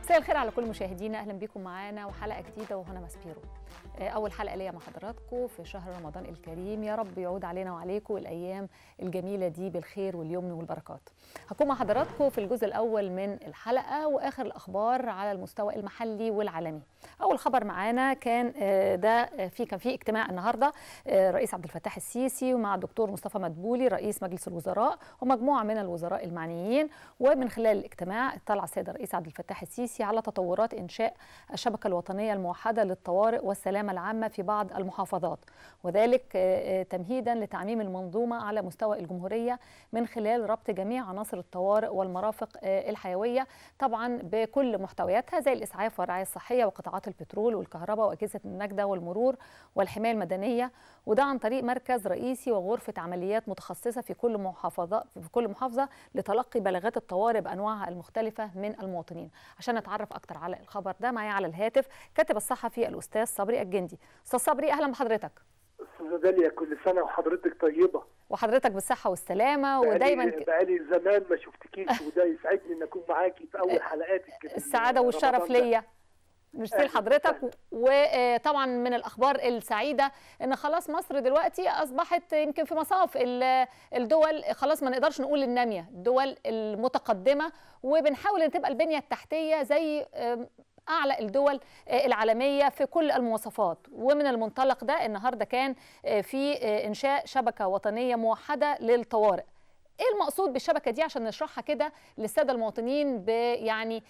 مساء الخير على كل مشاهدينا اهلا بكم معانا وحلقه جديده وهنا ماسبيرو اول حلقه ليا مع حضراتكم في شهر رمضان الكريم يا رب يعود علينا وعليكم الايام الجميله دي بالخير واليمن والبركات هكون مع حضراتكم في الجزء الاول من الحلقه واخر الاخبار على المستوى المحلي والعالمي اول خبر معانا كان ده في كان في اجتماع النهارده الرئيس عبد الفتاح السيسي ومع الدكتور مصطفى مدبولي رئيس مجلس الوزراء ومجموعه من الوزراء المعنيين ومن خلال الاجتماع اطلع السيد الرئيس عبد الفتاح السيسي على تطورات انشاء الشبكه الوطنيه الموحده للطوارئ والسلامه العامه في بعض المحافظات وذلك تمهيدا لتعميم المنظومه على مستوى الجمهوريه من خلال ربط جميع عناصر الطوارئ والمرافق الحيويه طبعا بكل محتوياتها زي الاسعاف والرعايه الصحيه وقطاعات البترول والكهرباء واجهزه النجده والمرور والحمايه المدنيه وده عن طريق مركز رئيسي وغرفه عمليات متخصصه في كل محافظه في كل محافظه لتلقي بلاغات الطوارئ بانواعها المختلفه من المواطنين عشان نتعرف اكتر على الخبر ده معايا على الهاتف كاتب الصحفي الاستاذ صبري الجندي استاذ صبري اهلا بحضرتك استاذه داليا كل سنه وحضرتك طيبه وحضرتك بالصحه والسلامه ودايما بقالي زمان ما شفتكيش وده يسعدني ان اكون معاكي في اول حلقاتك السعاده والشرف ليا ميرسي لحضرتك وطبعا من الاخبار السعيده ان خلاص مصر دلوقتي اصبحت يمكن في مصاف الدول خلاص ما نقدرش نقول الناميه الدول المتقدمه وبنحاول ان تبقى البنيه التحتيه زي اعلى الدول العالميه في كل المواصفات ومن المنطلق ده النهارده كان في انشاء شبكه وطنيه موحده للطوارئ ايه المقصود بالشبكه دي عشان نشرحها كده للساده المواطنين يعني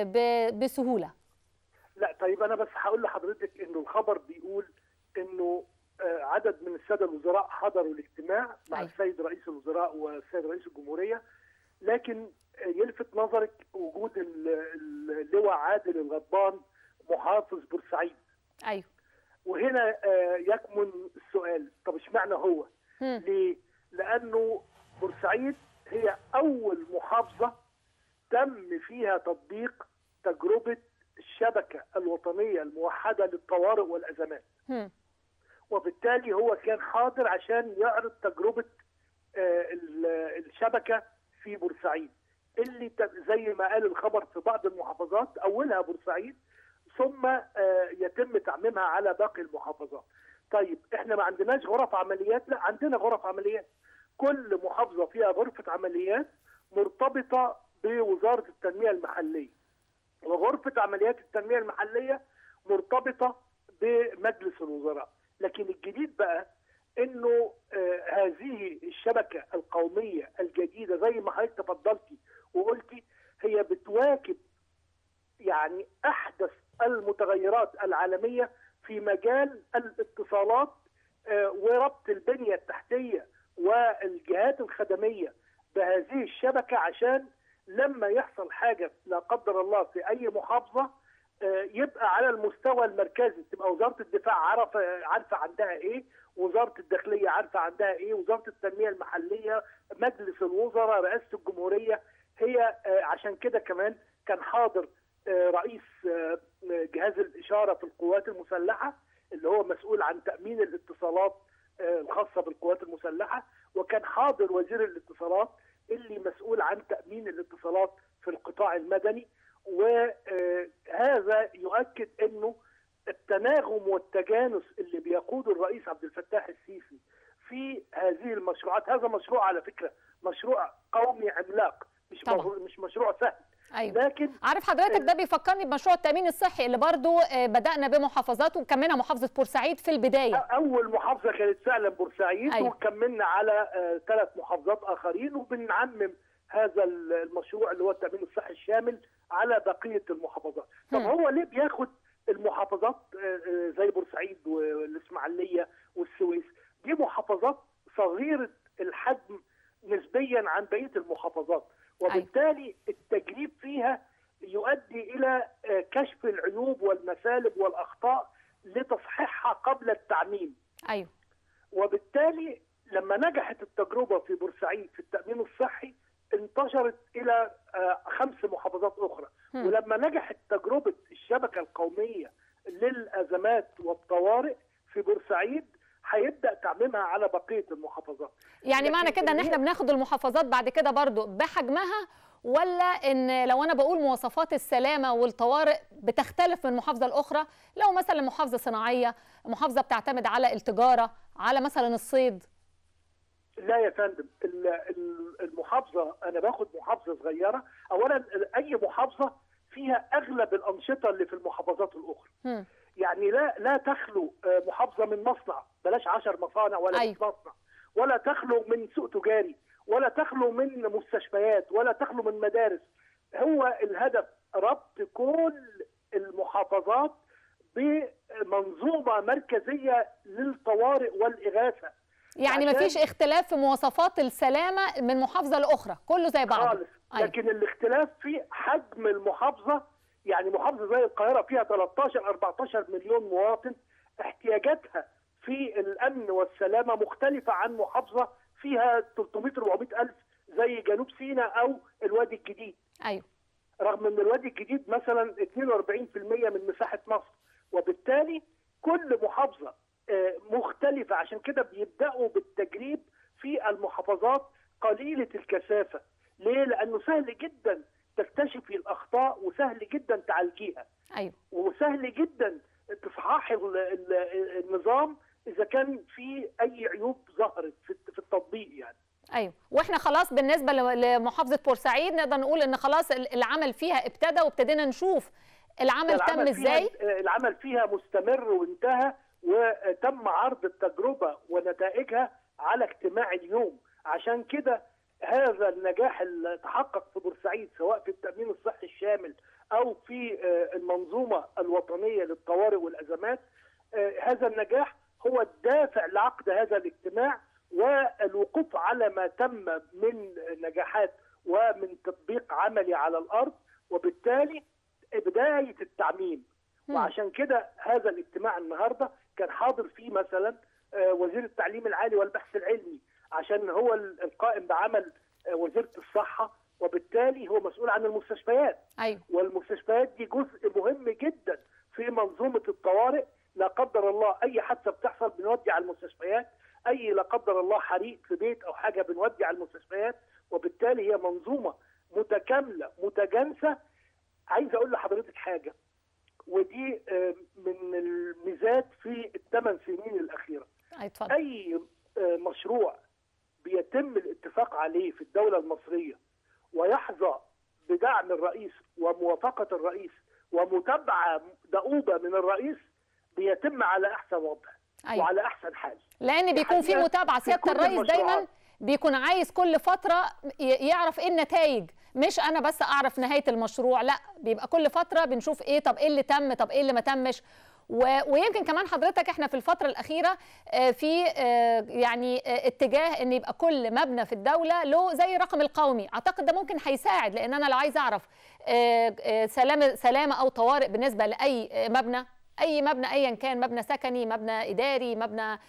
بسهوله لا طيب انا بس هقول لحضرتك انه الخبر بيقول انه عدد من الساده الوزراء حضروا الاجتماع مع أيوة. السيد رئيس الوزراء والسيد رئيس الجمهوريه لكن يلفت نظرك وجود اللواء عادل الغضبان محافظ بورسعيد ايوه وهنا يكمن السؤال طب اشمعنى هو هم. ليه لانه بورسعيد هي اول محافظه تم فيها تطبيق تجربه الشبكه الوطنيه الموحده للطوارئ والازمات هم. وبالتالي هو كان حاضر عشان يعرض تجربه الشبكه في بورسعيد اللي زي ما قال الخبر في بعض المحافظات اولها بورسعيد ثم يتم تعميمها على باقي المحافظات. طيب احنا ما عندناش غرف عمليات لا عندنا غرف عمليات. كل محافظه فيها غرفه عمليات مرتبطه بوزاره التنميه المحليه. وغرفه عمليات التنميه المحليه مرتبطه بمجلس الوزراء. لكن الجديد بقى انه آه هذه الشبكه القوميه الجديده زي ما حضرتك تفضلتي وقلتي هي بتواكب يعني احدث المتغيرات العالميه في مجال الاتصالات آه وربط البنيه التحتيه والجهات الخدميه بهذه الشبكه عشان لما يحصل حاجه لا قدر الله في اي محافظه آه يبقى على المستوى المركزي تبقى وزاره الدفاع عارفه عارفه عندها ايه وزاره الداخليه عارفه عندها ايه وزاره التنميه المحليه مجلس الوزراء رئاسه الجمهوريه هي عشان كده كمان كان حاضر رئيس جهاز الاشاره في القوات المسلحه اللي هو مسؤول عن تامين الاتصالات الخاصه بالقوات المسلحه وكان حاضر وزير الاتصالات اللي مسؤول عن تامين الاتصالات في القطاع المدني وهذا يؤكد انه التناغم والتجانس اللي بيقوده الرئيس عبد الفتاح السيسي في هذه المشروعات هذا مشروع على فكره مشروع قومي عملاق مش طبعا. مش مشروع سهل أيوة. لكن عارف حضرتك ده بيفكرني بمشروع التامين الصحي اللي برضو بدانا بمحافظات وكملنا محافظه بورسعيد في البدايه اول محافظه كانت فعلا بورسعيد أيوة. وكملنا على ثلاث محافظات اخرين وبنعمم هذا المشروع اللي هو التامين الصحي الشامل على بقيه المحافظات طب هو ليه بياخد المحافظات زي بورسعيد والاسماعيليه والسويس دي محافظات صغيره الحجم نسبيا عن بقيه المحافظات وبالتالي التجريب فيها يؤدي الى كشف العيوب والمسالب والاخطاء لتصحيحها قبل التعميم ايوه وبالتالي لما نجحت التجربه في بورسعيد في التامين الصحي انتشرت الى خمس محافظات اخرى هم. ولما نجحت تجربه الشبكه القوميه للازمات والطوارئ في بورسعيد هيبدا تعميمها على بقيه المحافظات يعني معنى لكن كده ان هي- احنا بناخد المحافظات بعد كده برضو بحجمها ولا ان لو انا بقول مواصفات السلامه والطوارئ بتختلف من محافظه لاخرى لو مثلا محافظه صناعيه محافظه بتعتمد على التجاره على مثلا الصيد لا يا فندم المحافظه انا باخد محافظه صغيره اولا اي محافظه فيها اغلب الانشطه اللي في المحافظات الاخرى هم. يعني لا لا تخلو محافظه من مصنع بلاش 10 مصانع ولا أيوة. مصنع ولا تخلو من سوق تجاري ولا تخلو من مستشفيات ولا تخلو من مدارس هو الهدف ربط كل المحافظات بمنظومه مركزيه للطوارئ والاغاثه يعني ما فيش اختلاف في مواصفات السلامه من محافظه لاخرى كله زي بعضه خالص لكن الاختلاف في حجم المحافظه يعني محافظه زي القاهره فيها 13 14 مليون مواطن احتياجاتها في الامن والسلامه مختلفه عن محافظه فيها 300 400 الف زي جنوب سيناء او الوادي الجديد ايوه رغم ان الوادي الجديد مثلا 42% من مساحه مصر وبالتالي كل محافظه مختلفه عشان كده بيبداوا بالتجريب في المحافظات قليله الكثافه ليه لانه سهل جدا تكتشفي الاخطاء وسهل جدا تعالجيها ايوه وسهل جدا تصححي النظام اذا كان في اي عيوب ظهرت في التطبيق يعني ايوه واحنا خلاص بالنسبه لمحافظه بورسعيد نقدر نقول ان خلاص العمل فيها ابتدى وابتدينا نشوف العمل, العمل تم ازاي العمل فيها مستمر وانتهى وتم عرض التجربه ونتائجها على اجتماع اليوم عشان كده هذا النجاح اللي تحقق في بورسعيد سواء في التامين الصحي الشامل او في المنظومه الوطنيه للطوارئ والازمات هذا النجاح هو الدافع لعقد هذا الاجتماع والوقوف على ما تم من نجاحات ومن تطبيق عملي على الارض وبالتالي بدايه التعميم وعشان كده هذا الاجتماع النهارده كان حاضر فيه مثلا وزير التعليم العالي والبحث العلمي عشان هو القائم بعمل وزيره الصحه وبالتالي هو مسؤول عن المستشفيات أيوة. والمستشفيات دي جزء مهم جدا في منظومه الطوارئ لا قدر الله اي حادثه بتحصل بنودي على المستشفيات اي لا قدر الله حريق في بيت او حاجه بنودي على المستشفيات وبالتالي هي منظومه متكامله متجانسه عايز اقول لحضرتك حاجه ودي من الميزات في الثمان سنين الاخيره أيوة. اي مشروع بيتم الاتفاق عليه في الدوله المصريه ويحظى بدعم الرئيس وموافقه الرئيس ومتابعه دؤوبه من الرئيس بيتم على احسن وضع أيوة. وعلى احسن حال لان بيكون في متابعه سياده الرئيس دايما بيكون عايز كل فتره يعرف ايه النتائج مش انا بس اعرف نهايه المشروع لا بيبقى كل فتره بنشوف ايه طب ايه اللي تم طب ايه اللي ما تمش و... ويمكن كمان حضرتك احنا في الفتره الاخيره في يعني اتجاه ان يبقى كل مبنى في الدوله له زي رقم القومي اعتقد ده ممكن هيساعد لان انا لو عايز اعرف سلامه سلامه او طوارئ بالنسبه لاي مبنى اي مبنى ايا كان مبنى سكني مبنى اداري مبنى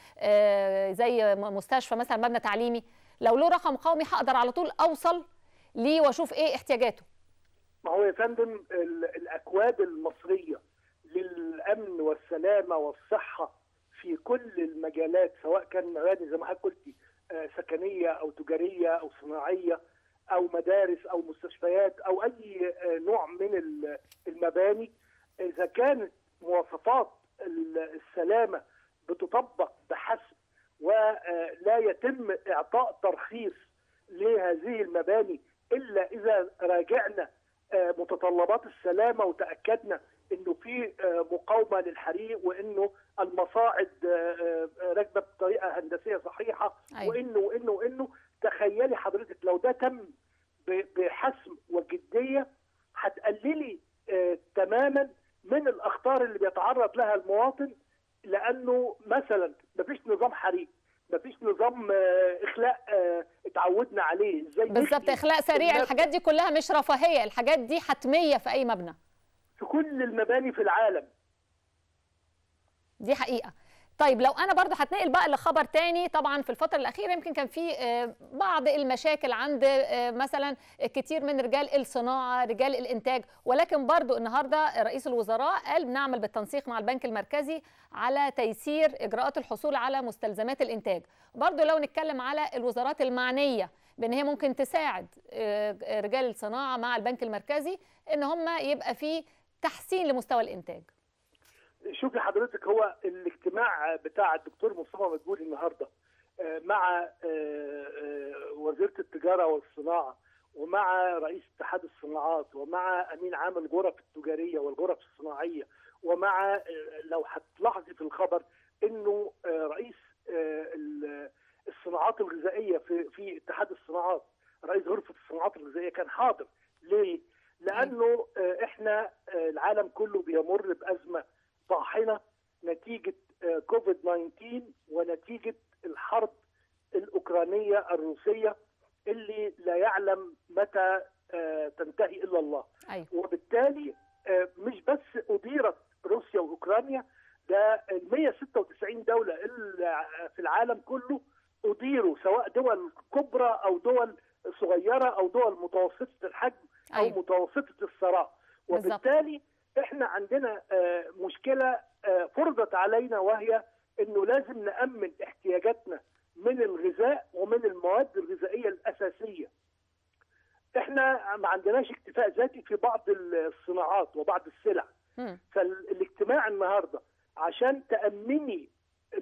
زي مستشفى مثلا مبنى تعليمي لو له رقم قومي هقدر على طول اوصل ليه واشوف ايه احتياجاته ما هو يا فندم الاكواد المصريه للامن والسلامه والصحه في كل المجالات سواء كان مباني زي ما حضرتك قلتي سكنيه او تجاريه او صناعيه او مدارس او مستشفيات او اي نوع من المباني اذا كانت مواصفات السلامه بتطبق بحسب ولا يتم اعطاء ترخيص لهذه المباني الا اذا راجعنا متطلبات السلامه وتاكدنا انه في مقاومه للحريق وانه المصاعد راكبه بطريقه هندسيه صحيحه أيوة. وانه وانه وانه تخيلي حضرتك لو ده تم بحسم وجديه هتقللي تماما من الاخطار اللي بيتعرض لها المواطن لانه مثلا مفيش نظام حريق مفيش نظام اخلاء اتعودنا عليه ازاي بالظبط اخلاء سريع الحاجات دي كلها مش رفاهيه الحاجات دي حتميه في اي مبنى في كل المباني في العالم دي حقيقه طيب لو انا برضه هتنقل بقى لخبر تاني طبعا في الفتره الاخيره يمكن كان في بعض المشاكل عند مثلا كتير من رجال الصناعه رجال الانتاج ولكن برضه النهارده رئيس الوزراء قال بنعمل بالتنسيق مع البنك المركزي على تيسير اجراءات الحصول على مستلزمات الانتاج برضه لو نتكلم على الوزارات المعنيه بان هي ممكن تساعد رجال الصناعه مع البنك المركزي ان هم يبقى في تحسين لمستوى الانتاج شوفي حضرتك هو الاجتماع بتاع الدكتور مصطفى مدبولي النهارده مع وزيره التجاره والصناعه ومع رئيس اتحاد الصناعات ومع امين عام الغرف التجاريه والغرف الصناعيه ومع لو هتلاحظي في الخبر انه رئيس الصناعات الغذائيه في في اتحاد الصناعات رئيس غرفه الصناعات الغذائيه كان حاضر ليه؟ لانه احنا العالم كله بيمر بازمه طاحنه نتيجه كوفيد 19 ونتيجه الحرب الاوكرانيه الروسيه اللي لا يعلم متى تنتهي الا الله أيوة. وبالتالي مش بس اديرت روسيا واوكرانيا ده ال 196 دوله في العالم كله اديروا سواء دول كبرى او دول صغيره او دول متوسطه الحجم او أيوة. متوسطه الثراء وبالتالي احنا عندنا مشكله فرضت علينا وهي انه لازم نامن احتياجاتنا من الغذاء ومن المواد الغذائيه الاساسيه. احنا ما عندناش اكتفاء ذاتي في بعض الصناعات وبعض السلع. م. فالاجتماع النهارده عشان تامني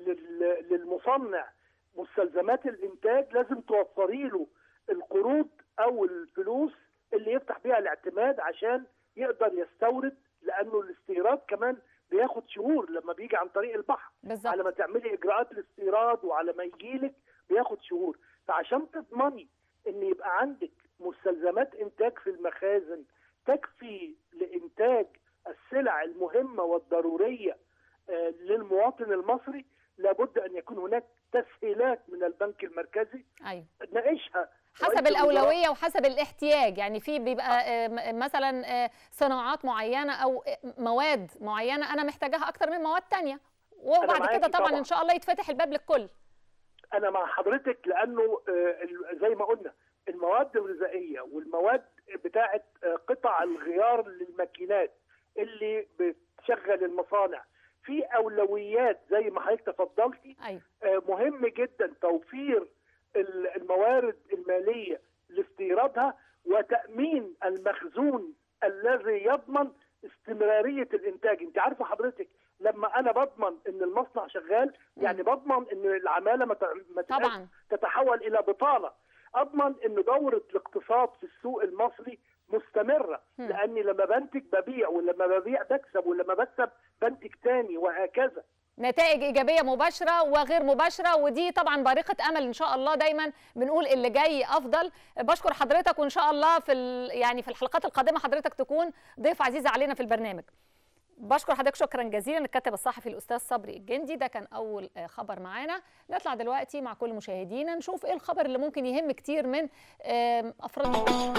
للمصنع مستلزمات الانتاج لازم توفري له القروض او الفلوس اللي يفتح بيها الاعتماد عشان يقدر يستورد لانه الاستيراد كمان بياخد شهور لما بيجي عن طريق البحر بالظبط على ما تعملي اجراءات الاستيراد وعلى ما يجيلك بياخد شهور فعشان تضمني ان يبقى عندك مستلزمات انتاج في المخازن تكفي لانتاج السلع المهمه والضروريه آه للمواطن المصري لابد ان يكون هناك تسهيلات من البنك المركزي ايوه ناقشها حسب الاولويه وحسب الاحتياج يعني في بيبقى مثلا صناعات معينه او مواد معينه انا محتاجاها اكتر من مواد تانية وبعد كده طبعا, طبعا ان شاء الله يتفتح الباب للكل انا مع حضرتك لانه زي ما قلنا المواد الغذائيه والمواد بتاعه قطع الغيار للماكينات اللي بتشغل المصانع في اولويات زي ما حضرتك تفضلتي أيوة. مهم جدا توفير الموارد الماليه لاستيرادها وتامين المخزون الذي يضمن استمراريه الانتاج انت عارفه حضرتك لما انا بضمن ان المصنع شغال يعني بضمن ان العماله ما طبعا تتحول الى بطاله اضمن ان دوره الاقتصاد في السوق المصري مستمره م. لاني لما بنتج ببيع ولما ببيع بكسب ولما بكسب بنتج تاني وهكذا نتائج ايجابيه مباشره وغير مباشره ودي طبعا بارقه امل ان شاء الله دايما بنقول اللي جاي افضل بشكر حضرتك وان شاء الله في يعني في الحلقات القادمه حضرتك تكون ضيف عزيز علينا في البرنامج بشكر حضرتك شكرا جزيلا الكاتب الصحفي الاستاذ صبري الجندي ده كان اول خبر معانا نطلع دلوقتي مع كل مشاهدينا نشوف ايه الخبر اللي ممكن يهم كتير من افراد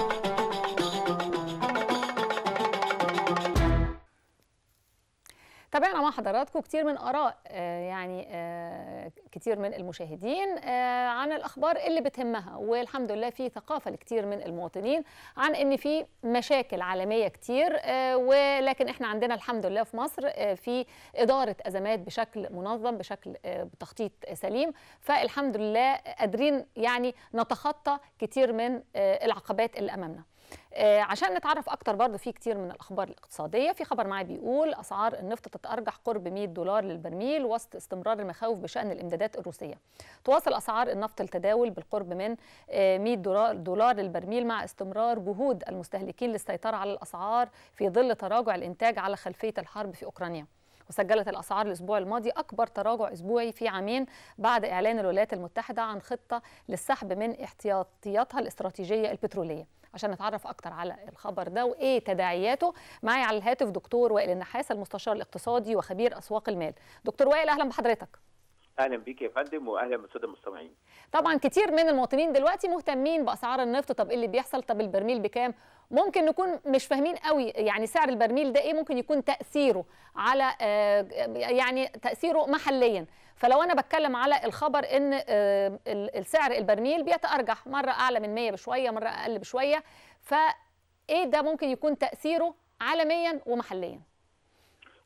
تابعنا مع حضراتكم كتير من اراء يعني كتير من المشاهدين عن الاخبار اللي بتهمها والحمد لله في ثقافه لكتير من المواطنين عن ان في مشاكل عالميه كتير ولكن احنا عندنا الحمد لله في مصر في اداره ازمات بشكل منظم بشكل بتخطيط سليم فالحمد لله قادرين يعني نتخطى كتير من العقبات اللي امامنا آه عشان نتعرف اكتر برضه في كتير من الاخبار الاقتصاديه في خبر معايا بيقول اسعار النفط تتارجح قرب 100 دولار للبرميل وسط استمرار المخاوف بشان الامدادات الروسيه تواصل اسعار النفط التداول بالقرب من آه 100 دولار, دولار للبرميل مع استمرار جهود المستهلكين للسيطره على الاسعار في ظل تراجع الانتاج على خلفيه الحرب في اوكرانيا وسجلت الاسعار الاسبوع الماضي اكبر تراجع اسبوعي في عامين بعد اعلان الولايات المتحده عن خطه للسحب من احتياطياتها الاستراتيجيه البتروليه عشان نتعرف اكتر على الخبر ده وايه تداعياته معايا على الهاتف دكتور وائل النحاس المستشار الاقتصادي وخبير اسواق المال دكتور وائل اهلا بحضرتك اهلا بيك يا فندم واهلا بالساده المستمعين طبعا كتير من المواطنين دلوقتي مهتمين باسعار النفط طب ايه اللي بيحصل طب البرميل بكام ممكن نكون مش فاهمين قوي يعني سعر البرميل ده ايه ممكن يكون تاثيره على يعني تاثيره محليا فلو انا بتكلم على الخبر ان السعر البرميل بيتارجح مره اعلى من 100 بشويه مره اقل بشويه فايه ده ممكن يكون تاثيره عالميا ومحليا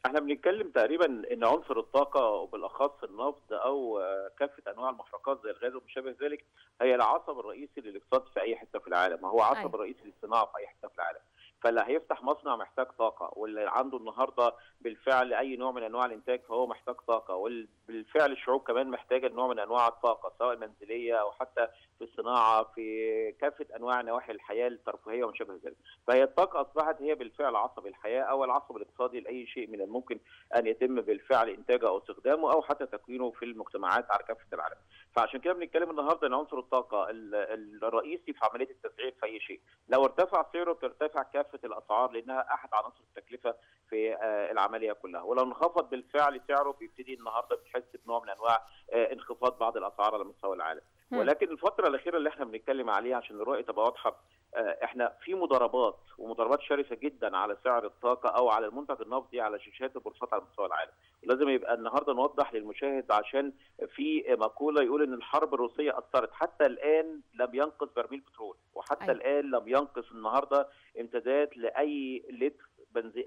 احنا بنتكلم تقريبا ان عنصر الطاقه وبالاخص النفط او كافه انواع المحركات زي الغاز وما شابه ذلك هي العصب الرئيسي للاقتصاد في اي حته في العالم، هو عصب أيوة. الرئيسي للصناعه في اي حته في العالم. فاللي هيفتح مصنع محتاج طاقه واللي عنده النهارده بالفعل اي نوع من انواع الانتاج فهو محتاج طاقه وبالفعل الشعوب كمان محتاجه نوع من انواع الطاقه سواء منزليه او حتى في الصناعه في كافه انواع نواحي الحياه الترفيهيه وما شابه ذلك فهي الطاقه اصبحت هي بالفعل عصب الحياه او العصب الاقتصادي لاي شيء من الممكن ان يتم بالفعل انتاجه او استخدامه او حتى تكوينه في المجتمعات على كافه العالم فعشان كده بنتكلم النهارده ان عنصر الطاقه الرئيسي في عمليه التسعير في اي شيء لو ارتفع سعره بترتفع كافه الاسعار لانها احد عناصر التكلفه في العمليه كلها ولو انخفض بالفعل سعره بيبتدي النهارده بتحس بنوع من انواع انخفاض بعض الاسعار على مستوى العالم ولكن الفتره الاخيره اللي احنا بنتكلم عليها عشان الرؤيه تبقى واضحه احنا في مضاربات ومضاربات شرسه جدا على سعر الطاقه او على المنتج النفطي على شاشات البورصات على مستوى العالم ولازم يبقى النهارده نوضح للمشاهد عشان في مقوله يقول ان الحرب الروسيه اثرت حتى الان لم ينقص برميل بترول وحتى أيوة. الان لم ينقص النهارده امتداد لاي لتر بنزي...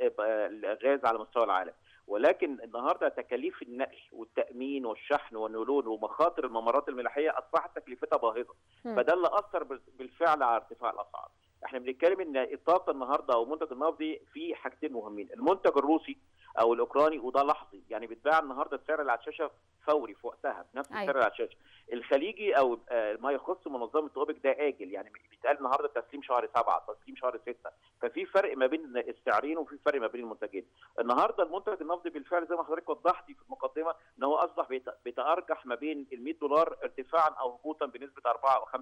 غاز على مستوى العالم ولكن النهارده تكاليف النقل والتامين والشحن والنقلون ومخاطر الممرات الملاحيه اصبحت تكلفتها باهظه فده اللي اثر بالفعل على ارتفاع الاسعار احنا بنتكلم ان الطاقه النهارده او المنتج النفطي في حاجتين مهمين المنتج الروسي او الاوكراني وده لحظي يعني بيتباع النهارده بسعر اللي على الشاشه فوري في وقتها بنفس السعر اللي على الشاشه الخليجي او ما يخص منظمه اوبك ده اجل يعني بيتقال النهارده تسليم شهر سبعه تسليم شهر سته ففي فرق ما بين السعرين وفي فرق ما بين المنتجين النهارده المنتج النفطي بالفعل زي ما حضرتك وضحتي في المقدمه ان هو اصبح بيتارجح ما بين ال 100 دولار ارتفاعا او هبوطا بنسبه 4 او 5%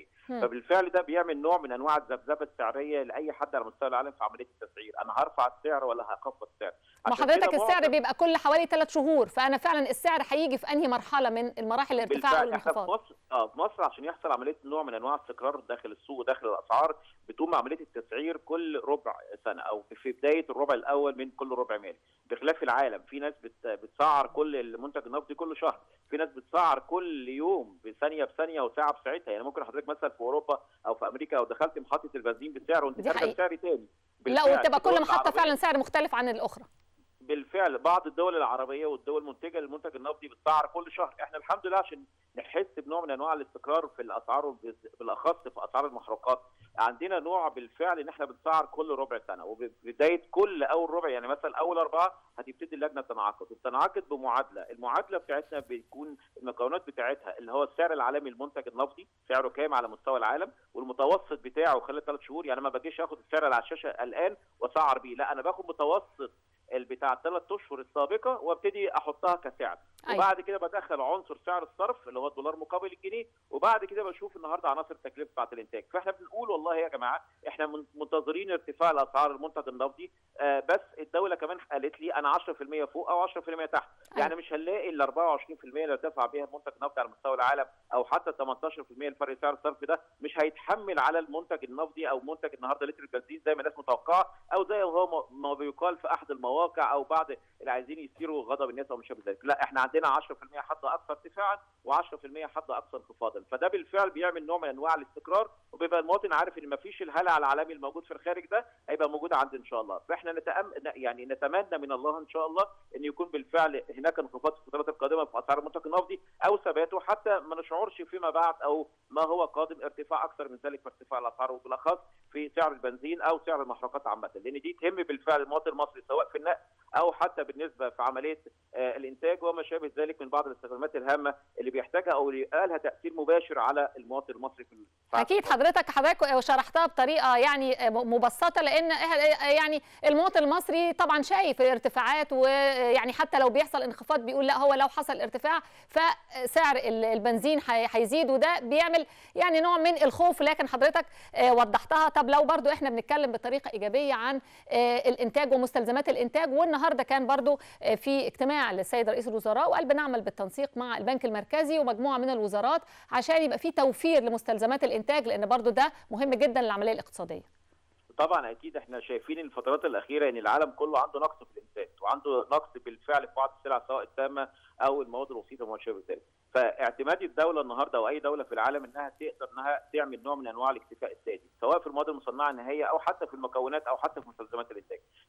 فبالفعل ده بيعمل نوع من انواع الذبذبه السعريه لاي حد على مستوى العالم في عمليه التسعير انا هرفع السعر ولا هخفض السعر ما حضرتك السعر بيبقى كل حوالي ثلاث شهور فانا فعلا السعر هيجي في انهي مرحله من المراحل الارتفاع او الانخفاض في مصر اه في مصر عشان يحصل عمليه نوع من انواع الاستقرار داخل السوق وداخل الاسعار بتقوم عمليه التسعير كل ربع سنه او في بدايه الربع الاول من كل ربع مالي بخلاف العالم في ناس بت بتسعر كل المنتج النفطي كل شهر في ناس بتسعر كل يوم بثانيه بثانيه وساعه بساعتها يعني ممكن حضرتك مثلا في اوروبا او في امريكا لو دخلت محطه البنزين بسعر وانت خارجه بسعر تاني لا وتبقى كل محطه فعلا سعر مختلف عن الاخرى بالفعل بعض الدول العربيه والدول المنتجه للمنتج النفطي بتسعر كل شهر احنا الحمد لله عشان نحس بنوع من انواع الاستقرار في الاسعار بالاخص في اسعار المحروقات عندنا نوع بالفعل ان احنا بنسعر كل ربع سنه وبدايه كل اول ربع يعني مثلا اول اربعه هتبتدي اللجنه تنعقد وبتنعقد بمعادله المعادله بتاعتنا بيكون المكونات بتاعتها اللي هو السعر العالمي للمنتج النفطي سعره كام على مستوى العالم والمتوسط بتاعه خلال ثلاث شهور يعني ما باجيش اخد السعر اللي على الشاشه الان واسعر بيه لا انا باخد متوسط بتاع الثلاث اشهر السابقه وابتدي احطها كسعر أيوة. وبعد كده بدخل عنصر سعر الصرف اللي هو الدولار مقابل الجنيه وبعد كده بشوف النهارده عناصر التكلفه بتاعت الانتاج فاحنا بنقول والله يا جماعه احنا منتظرين ارتفاع الاسعار المنتج النفطي آه بس الدوله كمان قالت لي انا 10% فوق او 10% تحت أيوة. يعني مش هنلاقي ال 24% اللي ارتفع بيها المنتج النفطي على مستوى العالم او حتى 18% الفرق سعر الصرف ده مش هيتحمل على المنتج النفطي او منتج النهارده لتر البنزين زي ما الناس متوقعه او زي هو ما بيقال في احد المواقع او بعض اللي عايزين يثيروا غضب الناس او مش شابه ذلك لا احنا عندنا 10% حد اقصى ارتفاعا و10% حد اقصى انخفاضا فده بالفعل بيعمل نوع من انواع الاستقرار وبيبقى المواطن عارف ان ما فيش الهلع العالمي الموجود في الخارج ده هيبقى موجود عند ان شاء الله فاحنا نتأم... يعني نتمنى من الله ان شاء الله ان يكون بالفعل هناك انخفاض في الفترات القادمه في اسعار المنتج النفطي او ثباته حتى ما نشعرش فيما بعد او ما هو قادم ارتفاع اكثر من ذلك في ارتفاع الاسعار وبالاخص في سعر البنزين او سعر المحروقات عامه لان دي تهم بالفعل المواطن المصري سواء في النقل او حتى بالنسبه في عمليه آه الانتاج وما شابه ذلك من بعض الاستخدامات الهامه اللي بيحتاجها او اللي لها تاثير مباشر على المواطن المصري في اكيد حضرتك حضرتك شرحتها بطريقه يعني مبسطه لان يعني المواطن المصري طبعا شايف الارتفاعات ويعني حتى لو بيحصل انخفاض بيقول لا هو لو حصل ارتفاع فسعر البنزين هيزيد وده بيعمل يعني نوع من الخوف لكن حضرتك وضحتها طب لو برضو احنا بنتكلم بطريقه ايجابيه عن الانتاج ومستلزمات الانتاج والنهارده كان برضو في اجتماع للسيد رئيس الوزراء وقال بنعمل بالتنسيق مع البنك المركزي ومجموعه من الوزارات عشان يبقى في توفير لمستلزمات الانتاج لان برضو ده مهم جدا للعمليه الاقتصاديه طبعا اكيد احنا شايفين الفترات الاخيره ان العالم كله عنده نقص في الانتاج وعنده نقص بالفعل في بعض السلع سواء التامه او المواد الوسيطه وما شابه ذلك فاعتماد الدوله النهارده او اي دوله في العالم انها تقدر انها تعمل نوع من انواع الاكتفاء الذاتي سواء في المواد المصنعه النهائيه او حتى في المكونات او حتى في مستلزمات الانتاج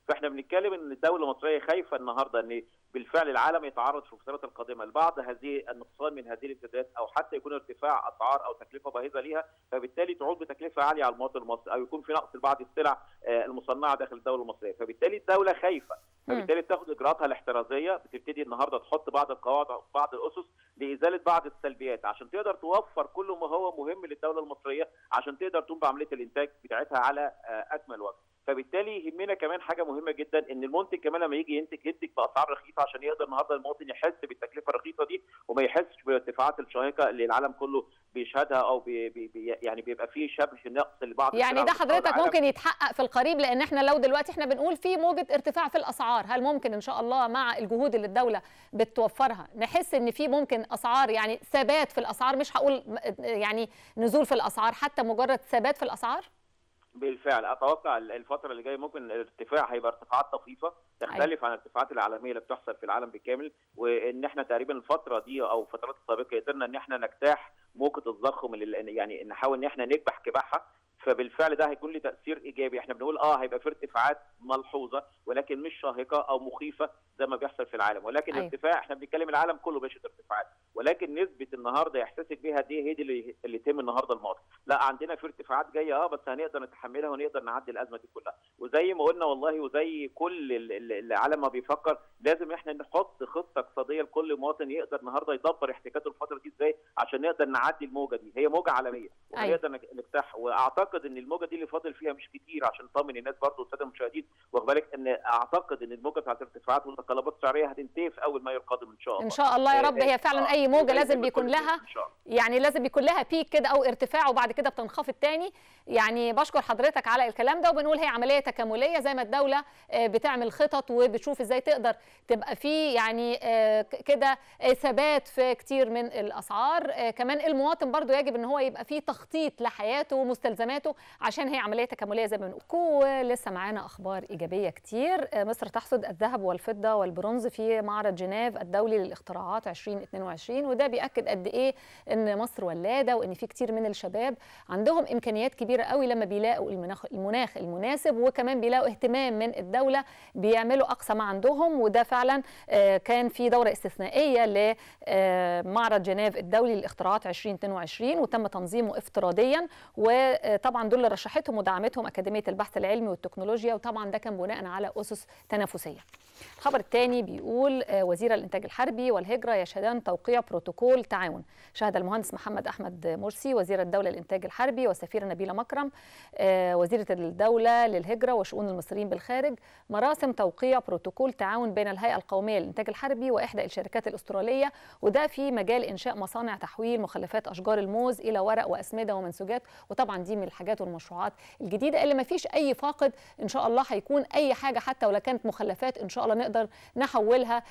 فاحنا بنتكلم ان الدوله المصريه خايفه النهارده ان بالفعل العالم يتعرض في الفترات القادمه لبعض هذه النقصان من هذه الامتدادات او حتى يكون ارتفاع اسعار او تكلفه باهظه ليها فبالتالي تعود بتكلفه عاليه على المواطن المصري او يكون في نقص لبعض السلع المصنعه داخل الدوله المصريه فبالتالي الدوله خايفه فبالتالي بتاخد اجراءاتها الاحترازيه بتبتدي النهارده تحط بعض القواعد بعض الاسس لازاله بعض السلبيات عشان تقدر توفر كل ما هو مهم للدوله المصريه عشان تقدر تقوم بعمليه الانتاج بتاعتها على اكمل وجه فبالتالي يهمنا كمان حاجه مهمه جدا ان المنتج كمان لما يجي ينتج ينتج باسعار رخيصه عشان يقدر النهارده المواطن يحس بالتكلفه الرخيصه دي وما يحسش بالارتفاعات الشاهقه اللي العالم كله بيشهدها او بي بي يعني بيبقى فيه شبه نقص لبعض يعني ده حضرتك ممكن يتحقق في القريب لان احنا لو دلوقتي احنا بنقول في موجه ارتفاع في الاسعار هل ممكن ان شاء الله مع الجهود اللي الدوله بتوفرها نحس ان في ممكن اسعار يعني ثبات في الاسعار مش هقول يعني نزول في الاسعار حتى مجرد ثبات في الاسعار بالفعل اتوقع الفتره اللي جايه ممكن الارتفاع هيبقى ارتفاعات طفيفه تختلف أيوة. عن الارتفاعات العالميه اللي بتحصل في العالم بالكامل وان احنا تقريبا الفتره دي او الفترات السابقه قدرنا ان احنا نجتاح موجه التضخم اللي يعني نحاول ان احنا نكبح كباحها فبالفعل ده هيكون له تاثير ايجابي احنا بنقول اه هيبقى في ارتفاعات ملحوظه ولكن مش شاهقه او مخيفه زي ما بيحصل في العالم ولكن أيوة. ارتفاع احنا بنتكلم العالم كله بيشهد ارتفاعات ولكن نسبه النهارده يحتسب بيها دي هي دي اللي, اللي يتم النهارده الماضي لا عندنا في ارتفاعات جايه اه بس هنقدر نتحملها ونقدر نعدي الازمه دي كلها وزي ما قلنا والله وزي كل العالم ما بيفكر لازم احنا نحط خطه اقتصاديه لكل مواطن يقدر النهارده يدبر احتياجاته الفتره دي ازاي عشان نقدر نعدي الموجه دي هي موجه عالميه ونقدر أيوة. نفتح واعتقد ان الموجه دي اللي فاضل فيها مش كتير عشان نطمن الناس برضه والساده المشاهدين واخد بالك ان اعتقد ان الموجه بتاعت الارتفاعات والتقلبات السعريه هتنتهي في اول مايو القادم ان شاء الله ان شاء الله يا رب هي فعلا اي موجه لازم بيكون لها يعني لازم بيكون لها بيك كده او ارتفاع وبعد كده بتنخفض تاني يعني بشكر حضرتك على الكلام ده وبنقول هي عمليه تكامليه زي ما الدوله بتعمل خطط وبتشوف ازاي تقدر تبقى في يعني كده ثبات في كتير من الاسعار كمان المواطن برضو يجب ان هو يبقى فيه تخطيط لحياته ومستلزماته عشان هي عمليه تكامليه زي ما بنقول لسه معانا اخبار ايجابيه كتير مصر تحصد الذهب والفضه والبرونز في معرض جنيف الدولي للاختراعات 2022 وده بياكد قد ايه ان مصر ولاده وان في كتير من الشباب عندهم امكانيات كبيره قوي لما بيلاقوا المناخ المناخ المناسب وكمان بيلاقوا اهتمام من الدوله بيعملوا اقصى ما عندهم وده فعلا كان في دوره استثنائيه لمعرض جنيف الدولي للاختراعات 2022 وتم تنظيمه افتراضيا وطبعا دول اللي رشحتهم ودعمتهم اكاديميه البحث العلمي والتكنولوجيا وطبعا ده كان بناء على اسس تنافسيه. الخبر الثاني بيقول وزير الانتاج الحربي والهجره يشهدان توقيع بروتوكول تعاون شهد المهندس محمد احمد مرسي وزير الدوله للانتاج الحربي والسفيره نبيله مكرم وزيره الدوله للهجره وشؤون المصريين بالخارج مراسم توقيع بروتوكول تعاون بين الهيئه القوميه للانتاج الحربي واحدى الشركات الاستراليه وده في مجال انشاء مصانع تحويل مخلفات اشجار الموز الى ورق واسمده ومنسوجات وطبعا دي من الحاجات والمشروعات الجديده اللي ما فيش اي فاقد ان شاء الله هيكون اي حاجه حتى ولو كانت مخلفات ان شاء الله نقدر نحولها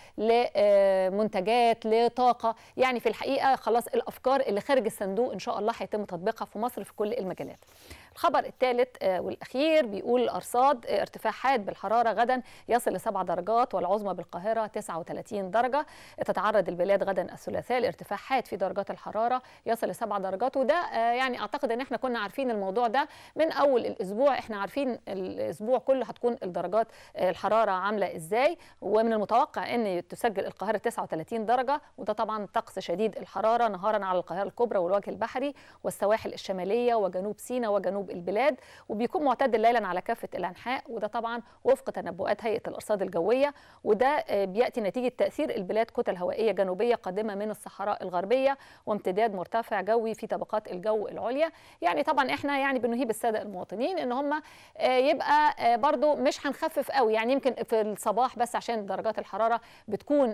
لمنتجات لطاقه يعني في الحقيقه خلاص الافكار اللي خارج الصندوق ان شاء الله هيتم تطبيقها في مصر في كل المجالات الخبر الثالث والاخير بيقول الارصاد ارتفاع حاد بالحراره غدا يصل لسبع درجات والعظمى بالقاهره 39 درجه تتعرض البلاد غدا الثلاثاء لارتفاع حاد في درجات الحراره يصل لسبع درجات وده يعني اعتقد ان احنا كنا عارفين الموضوع ده من اول الاسبوع احنا عارفين الاسبوع كله هتكون الدرجات الحراره عامله ازاي ومن المتوقع ان تسجل القاهره 39 درجه وده طبعا طقس شديد الحراره نهارا على القاهره الكبرى والوجه البحري والسواحل الشماليه وجنوب سيناء وجنوب البلاد وبيكون معتدل ليلا على كافه الانحاء وده طبعا وفق تنبؤات هيئه الارصاد الجويه وده بياتي نتيجه تاثير البلاد كتل هوائيه جنوبيه قادمه من الصحراء الغربيه وامتداد مرتفع جوي في طبقات الجو العليا يعني طبعا احنا يعني بنهيب الساده المواطنين ان هم يبقى برضو مش هنخفف قوي يعني يمكن في الصباح بس عشان درجات الحراره بتكون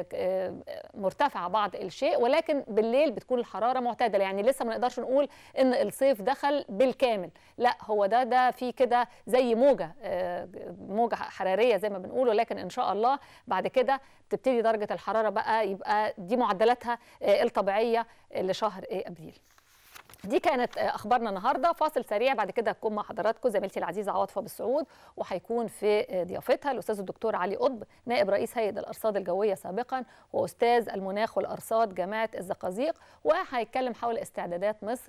مرتفعه بعض الشيء ولكن بالليل بتكون الحراره معتدله يعني لسه ما نقدرش نقول ان الصيف دخل بالكامل لا هو ده ده في كده زي موجه موجه حراريه زي ما بنقول ولكن ان شاء الله بعد كده تبتدي درجه الحراره بقى يبقى دي معدلاتها الطبيعيه لشهر ابريل دي كانت اخبارنا النهارده فاصل سريع بعد كده هتكون مع حضراتكم زميلتي العزيزه عواطفه بالسعود وهيكون في ضيافتها الاستاذ الدكتور علي قطب نائب رئيس هيئه الارصاد الجويه سابقا واستاذ المناخ والارصاد جامعه الزقازيق وهيتكلم حول استعدادات مصر